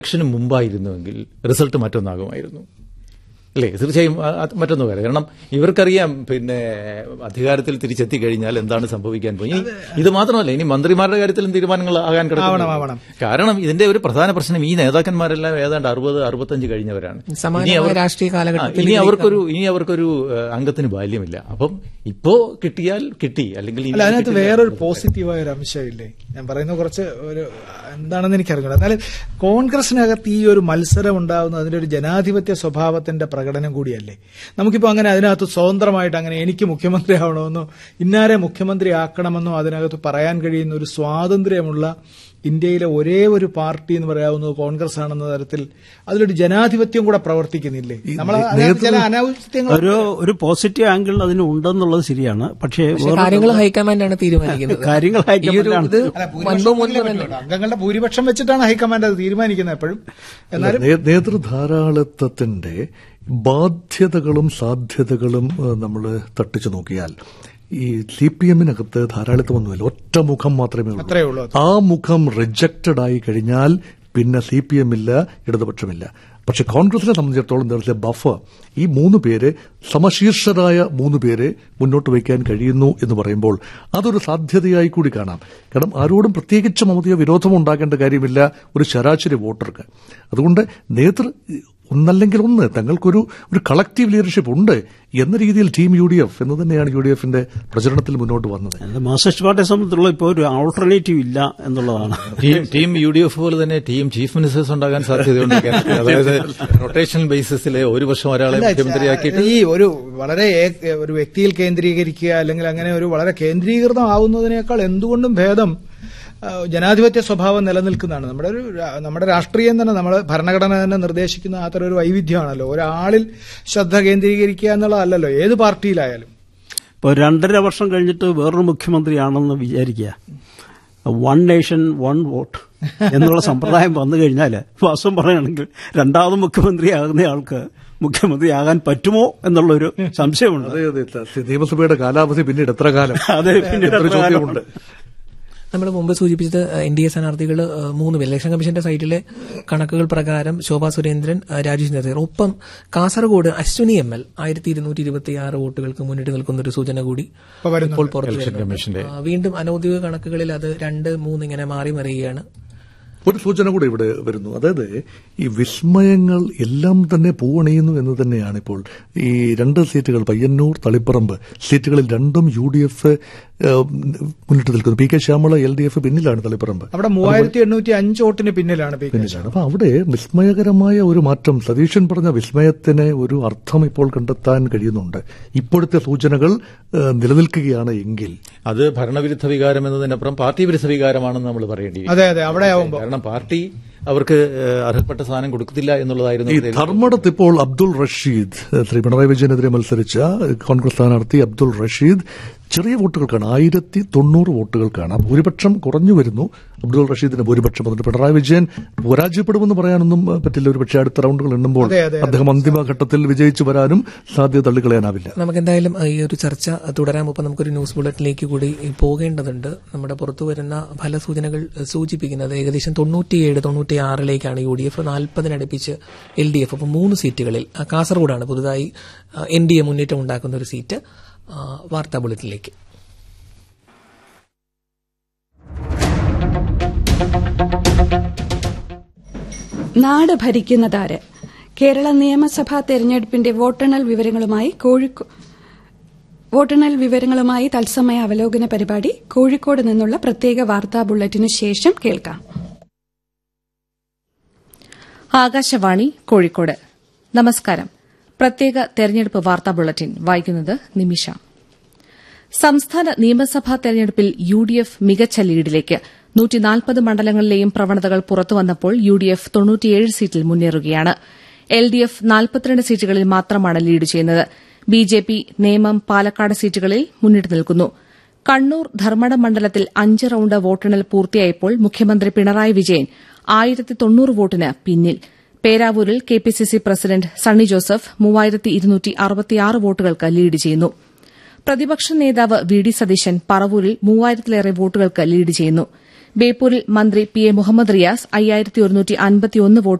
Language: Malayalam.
ഇലക്ഷന് മുമ്പായിരുന്നുവെങ്കിൽ റിസൾട്ട് മറ്റൊന്നാകുമായിരുന്നു അല്ലേ തീർച്ചയായും ആ- അത് മറ്റൊന്ന് വരെ കാരണം ഇവർക്കറിയാം പിന്നെ അധികാരത്തിൽ തിരിച്ചെത്തി കഴിഞ്ഞാൽ എന്താണ് സംഭവിക്കാൻ പോയി ഇനി ഇത് മാത്രമല്ല ഇനി മന്ത്രിമാരുടെ കാര്യത്തിലും തീരുമാനങ്ങൾ ആകാൻ ആവണം, ആവണം. കിടക്കുന്നു കാരണം ഇതിന്റെ ഒരു പ്രധാന പ്രശ്നം ഈ നേതാക്കന്മാരെല്ലാം ഏതാണ്ട് അറുപത് അറുപത്തഞ്ച് കഴിഞ്ഞവരാണ് സമാനമായ ഇനി അവർ- രാഷ്ട്രീയ കാലഘട്ടത്തിൽ ആ, ഇനി അവർക്കൊരു ഇനി അവർക്കൊരു ഏഹ്, അംഗത്തിന് ബാല്യമില്ല അപ്പം ഇപ്പോ കിട്ടിയാൽ കിട്ടി അല്ലെങ്കിൽ ഇനി അല്ല അതിനകത്ത് കിട്ടില്ല. വേറൊരു പോസിറ്റീവായ ഒരു അംശമില്ലേ ഞാൻ പറയുന്നത് കുറച്ച് ഒരു എന്താണെന്ന് എനിക്കറിയില്ല എന്നാലും കോൺഗ്രസിനകത്ത് ഈ ഒരു മത്സരം ഉണ്ടാകുന്നത് അതിന്റെ ഒരു ജനാധിപത്യ സ്വഭാവത്തിന്റെ പ്രകടനം കൂടിയല്ലേ നമുക്കിപ്പോൾ അങ്ങനെ അതിനകത്ത് സ്വതന്ത്രമായിട്ട് അങ്ങനെ എനിക്ക് മുഖ്യമന്ത്രി ആവണമെന്നോ ഇന്നാരെ മുഖ്യമന്ത്രി ആക്കണമെന്നോ അതിനകത്ത് പറയാൻ കഴിയുന്ന ഒരു സ്വാതന്ത്ര്യമുള്ള ഇന്ത്യയിലെ ഒരേ ഒരു പാർട്ടി എന്ന് പറയാവുന്നത് കോൺഗ്രസ് ആണെന്ന തരത്തിൽ അതിലൊരു ജനാധിപത്യം കൂടെ പ്രവർത്തിക്കുന്നില്ലേ നമ്മൾ അതിനകത്ത് ചില അനാവശ്യങ്ങൾ ഒരു ഒരു പോസിറ്റീവ് ആംഗിൾ അതിന് ഉണ്ടെന്നുള്ളത് ശരിയാണ് പക്ഷേ പക്ഷേ വേറൊരു- കാര്യങ്ങൾ ഹൈക്കമാൻഡാണ് തീരുമാനിക്കുന്നത് കാര്യങ്ങൾ ഈ ഒരു ഹൈക്കമാൻഡാണ്. ഇത് അല്ല, വൻപോ ഭൂരിപക്ഷം മുൻപോ ഉണ്ടെങ്കിലേ തന്നെ പറ്റുള്ളൂ. അംഗങ്ങളുടെ ഭൂരിപക്ഷം വെച്ചിട്ടാണ് ഹൈക്കമാൻഡ് അത് തീരുമാനിക്കുന്നത് എപ്പോഴും എന്നാലും നേ- നേതൃധാരാളിത്വത്തിന്റെ ബാധ്യതകളും സാധ്യതകളും നമ്മൾ തട്ടിച്ചു നോക്കിയാൽ ഈ സി പി എമ്മിനകത്ത് ധാരാളിത്തമൊന്നുമില്ല ഒറ്റ മുഖം മാത്രമേ അത്രയേ ഉള്ളൂ ഉള്ളൂ. ആ മുഖം റിജക്റ്റഡ് ആയി കഴിഞ്ഞാൽ പിന്നെ സി പി എം ഇല്ല ഇടതുപക്ഷമില്ല പക്ഷെ കോൺഗ്രസിനെ സംബന്ധിച്ചിടത്തോളം നേരത്തെ ബഫർ ഈ മൂന്ന് പേര് സമശീർഷരായ മൂന്ന് പേരെ മുന്നോട്ട് വയ്ക്കാൻ കഴിയുന്നു എന്ന് പറയുമ്പോൾ അതൊരു സാധ്യതയായി കൂടി കാണാം കാരണം ആരോടും പ്രത്യേകിച്ച് മമതയോ വിരോധമോ ഉണ്ടാക്കേണ്ട കാര്യമില്ല ഒരു ശരാശരി വോട്ടർക്ക് അതുകൊണ്ട് നേതൃ ഒന്നല്ലെങ്കിൽ ഒന്ന് തങ്ങൾക്കൊരു ഒരു കളക്റ്റീവ് ലീഡർഷിപ്പ് ഉണ്ട് എന്ന രീതിയിൽ ടീം യു ഡി എഫ് എന്ന് തന്നെയാണ് യു ഡി എഫിന്റെ പ്രചരണത്തിൽ മുന്നോട്ട് വന്നത് അത് മാർക്സിസ്റ്റ് പാർട്ടിയെ സംബന്ധിച്ചുള്ള ഇപ്പോൾ ഒരു ആൾട്ടർനേറ്റീവ് ഇല്ല എന്നുള്ളതാണ് team team U D F പോലെ തന്നെ ടീം ചീഫ് മിനിസ്റ്റേഴ്സ് ഉണ്ടാകാൻ സാധ്യതയുണ്ട് കേരളത്തിൽ. അതായത് റൊട്ടേഷൻ ബേസിസിൽ ഒരു വർഷം ഒരാളെ അല്ല, മുഖ്യമന്ത്രിയാക്കിയിട്ട് ഈ ഒരു വളരെ ഏ- ഒരു വ്യക്തിയിൽ കേന്ദ്രീകരിക്കുക അല്ലെങ്കിൽ അങ്ങനെ ഒരു വളരെ കേന്ദ്രീകൃതമാവുന്നതിനേക്കാൾ എന്തുകൊണ്ടും ഭേദം ആ, ജനാധിപത്യ സ്വഭാവം നിലനിൽക്കുന്നതാണ് നമ്മുടെ ഒരു രാ- നമ്മുടെ രാഷ്ട്രീയം തന്നെ നമ്മുടെ ഭരണഘടന തന്നെ നിർദ്ദേശിക്കുന്ന അത്തരം ഒരു വൈവിധ്യമാണല്ലോ ഒരാളിൽ ശ്രദ്ധ കേന്ദ്രീകരിക്കുക എന്നുള്ളതല്ലല്ലോ ഏത് പാർട്ടിയിലായാലും ഇപ്പോൾ രണ്ടര വർഷം കഴിഞ്ഞിട്ട് വേറൊരു മുഖ്യമന്ത്രിയാണെന്ന് വിചാരിക്കുക വൺ നേഷൻ വൺ വോട്ട് എന്നുള്ള സമ്പ്രദായം വന്നു കഴിഞ്ഞാൽ വാസ്തവം പറയുകയാണെങ്കിൽ രണ്ടാമത് മുഖ്യമന്ത്രിയാകുന്ന ആൾക്ക് മുഖ്യമന്ത്രിയാകാൻ പറ്റുമോ എന്നുള്ളൊരു സംശയമുണ്ട് അതെ അതെ ത- നിയമസഭയുടെ കാലാവധി പിന്നീട് എത്ര കാലം അതെ, പിന്നീട് എന്നൊരു എത്ര കാലം ചോദ്യമുണ്ട് നമ്മൾ മുമ്പ് സൂചിപ്പിച്ചത് എൻ ഡി എ സ്ഥാനാർത്ഥികൾ മൂന്ന് പേര് ഇലക്ഷൻ കമ്മീഷന്റെ സൈറ്റിലെ കണക്കുകൾ പ്രകാരം ശോഭാ സുരേന്ദ്രൻ ആ, രാജേഷ് നസീർ ഒപ്പം കാസർഗോഡ് അശ്വിനി എം എൽ ആയിരത്തി ഇരുന്നൂറ്റി ഇരുപത്തി ആറ് വോട്ടുകൾക്ക് മുന്നിട്ട് നിൽക്കുന്ന ഒരു സൂചന കൂടി ഇപ്പൊ വരുന്നുണ്ട്. ഇപ്പോൾ പുറത്തു ഇലക്ഷൻ വരുന്നുണ്ട്. കമ്മീഷന്റെ ആ, വീണ്ടും അനൌദ്യോഗിക കണക്കുകളിൽ അത് രണ്ട് മൂന്ന് ഇങ്ങനെ മാറി മറിയുകയാണ് ഒരു സൂചന കൂടെ ഇവിടെ വരുന്നു അതായത് ഈ വിസ്മയങ്ങൾ എല്ലാം തന്നെ പൂവണിയുന്നു എന്ന് തന്നെയാണ് ഇപ്പോൾ ഈ രണ്ട് സീറ്റുകൾ പയ്യന്നൂർ തളിപ്പറമ്പ് സീറ്റുകളിൽ രണ്ടും യു ഡി എഫ് മുന്നിട്ട് നിൽക്കുന്നു P K Shyamala L D F പിന്നിലാണ് തളിപ്പറമ്പ് അവിടെ മൂവായിരത്തി എണ്ണൂറ്റി അഞ്ച് വോട്ടിന് പിന്നിലാണ് പി കെ പിന്നിലാണ് അപ്പൊ അവിടെ വിസ്മയകരമായ ഒരു മാറ്റം സതീശൻ പറഞ്ഞ വിസ്മയത്തിന് ഒരു അർത്ഥം ഇപ്പോൾ കണ്ടെത്താൻ കഴിയുന്നുണ്ട് ഇപ്പോഴത്തെ സൂചനകൾ ഏഹ്, നിലനിൽക്കുകയാണ് എങ്കിൽ അത് ഭരണവിരുദ്ധ വികാരം എന്നതിനപ്പുറം പാർട്ടി വിരുദ്ധ വികാരമാണെന്ന് നമ്മൾ പറയേണ്ടി അതെ അതെ അവിടെ ആവുമ്പോ കാരണം പാർട്ടി അവർക്ക് ഏഹ്, അർഹപ്പെട്ട സ്ഥാനം കൊടുക്കത്തില്ല എന്നുള്ളതായിരുന്നു ഈ ഇതിൽ ധർമ്മടത്ത് ഇപ്പോൾ അബ്ദുൾ റഷീദ് ഏഹ്, ശ്രീ പിണറായി വിജയനെതിരെ മത്സരിച്ച കോൺഗ്രസ് സ്ഥാനാർത്ഥി അബ്ദുൾ റഷീദ് ചെറിയ വോട്ടുകൾക്കാണ് ആയിരത്തി തൊണ്ണൂറ് വോട്ടുകൾക്കാണ് ആ ഭൂരിപക്ഷം കുറഞ്ഞു വരുന്നു അബ്ദുൾ റഷീദിന്റെ ഭൂരിപക്ഷം അതുകൊണ്ട് പിണറായി വിജയൻ പരാജയപ്പെടുമെന്ന് പറയാനൊന്നും ഏഹ്, പറ്റില്ല ഒരു പക്ഷേ അടുത്ത റൗണ്ടുകൾ എണ്ണുമ്പോൾ അതെ, അതെ, അതെ. അദ്ദേഹം അന്തിമഘട്ടത്തിൽ വിജയിച്ചു വരാനും സാധ്യത തള്ളിക്കളയാനാവില്ല നമുക്ക് എന്തായാലും ഈ ഒരു ചർച്ച തുടരാൻ മുമ്പ് നമുക്കൊരു ന്യൂസ് ബുള്ളറ്റിലേക്ക് കൂടി പോകേണ്ടതുണ്ട് നമ്മുടെ പുറത്തു വരുന്ന ഫലസൂചനകൾ സൂചിപ്പിക്കുന്നത് ഏകദേശം തൊണ്ണൂറ്റിയേഴ് തൊണ്ണൂറ്റി ആറിലേക്കാണ് യു ഡി എഫ് നാൽപ്പതിനടുപ്പിച്ച് എൽ ഡി എഫ് അപ്പോൾ മൂന്ന് സീറ്റുകളിൽ ആ, കാസർഗോഡാണ് പുതുതായി എൻ ഡി എ മുന്നേറ്റം ഉണ്ടാക്കുന്ന ഒരു സീറ്റ് ആ, വാർത്താ ബുള്ളറ്റിലേക്ക് നാട് ഭരിക്കുന്നതാര് കേരള നിയമസഭാ തെരഞ്ഞെടുപ്പിന്റെ വോട്ടെണ്ണൽ വിവരങ്ങളുമായി കോഴിക്കോ വോട്ടെണ്ണൽ വിവരങ്ങളുമായി തത്സമയ അവലോകന പരിപാടി കോഴിക്കോട് നിന്നുള്ള പ്രത്യേക വാർത്താ ബുള്ളറ്റിനു ശേഷം കേൾക്കാം ആകാശവാണി കോഴിക്കോട് നമസ്കാരം പ്രത്യേക തെരഞ്ഞെടുപ്പ് വാർത്താ ബുള്ളറ്റിൻ വായിക്കുന്നത് നിമിഷ സംസ്ഥാന നിയമസഭാ തെരഞ്ഞെടുപ്പിൽ യു ഡി എഫ് മികച്ച ലീഡിലേക്ക് നൂറ്റിനാൽപ്പത് മണ്ഡലങ്ങളിലെയും പ്രവണതകൾ പുറത്തുവന്നപ്പോൾ യു ഡി എഫ് തൊണ്ണൂറ്റിയേഴ് സീറ്റിൽ മുന്നേറുകയാണ് എൽ ഡി എഫ് നാൽപ്പത്തിരണ്ട് സീറ്റുകളിൽ മാത്രമാണ് ലീഡ് ചെയ്യുന്നത് B J P Nemom Palakkad സീറ്റുകളിൽ മുന്നിട്ട് നിൽക്കുന്നു കണ്ണൂർ ധർമ്മടം മണ്ഡലത്തിൽ അഞ്ച് റൌണ്ട് വോട്ടെണ്ണൽ പൂർത്തിയായപ്പോൾ മുഖ്യമന്ത്രി പിണറായി വിജയൻ ആയിരത്തി തൊണ്ണൂറ് വോട്ടിന് പിന്നിൽ പേരാവൂരിൽ K P C C president Sunny Joseph മൂവായിരത്തി ഇരുന്നൂറ്റി അറുപത്തിയാറ് വോട്ടുകൾക്ക് ലീഡ് ചെയ്യുന്നു പ്രതിപക്ഷ നേതാവ് വി ഡി സതീശൻ പറവൂരിൽ മൂവായിരത്തിലേറെ വോട്ടുകൾക്ക് ലീഡ് ചെയ്യുന്നു ബേപ്പൂരിൽ മന്ത്രി പി എ മുഹമ്മദ് റിയാസ് അയ്യായിരത്തി ഒരുന്നൂറ്റി അൻപത്തിയൊന്ന് വോട്ട്